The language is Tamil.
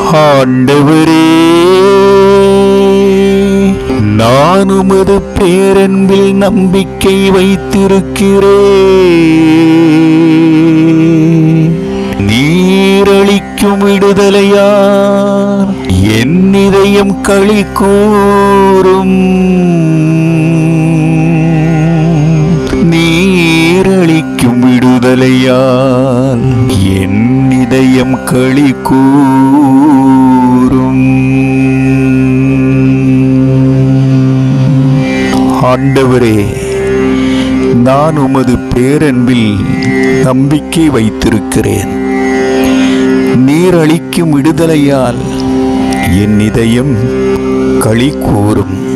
ஆண்டவரே நான் உமது பேரன்பில் நம்பிக்கை வைத்திருக்கிறேன் நீரளிக்கும் விடுதலையார் என் இதயம் களி கூறும் நீரளிக்கும் விடுதலையால் என் இதயம் களி கூறும் ஆண்டவரே நான் உமது பேரன்பில் நம்பிக்கை வைத்திருக்கிறேன் நீர் அளிக்கும் விடுதலையால் என் இதயம் களி கூறும்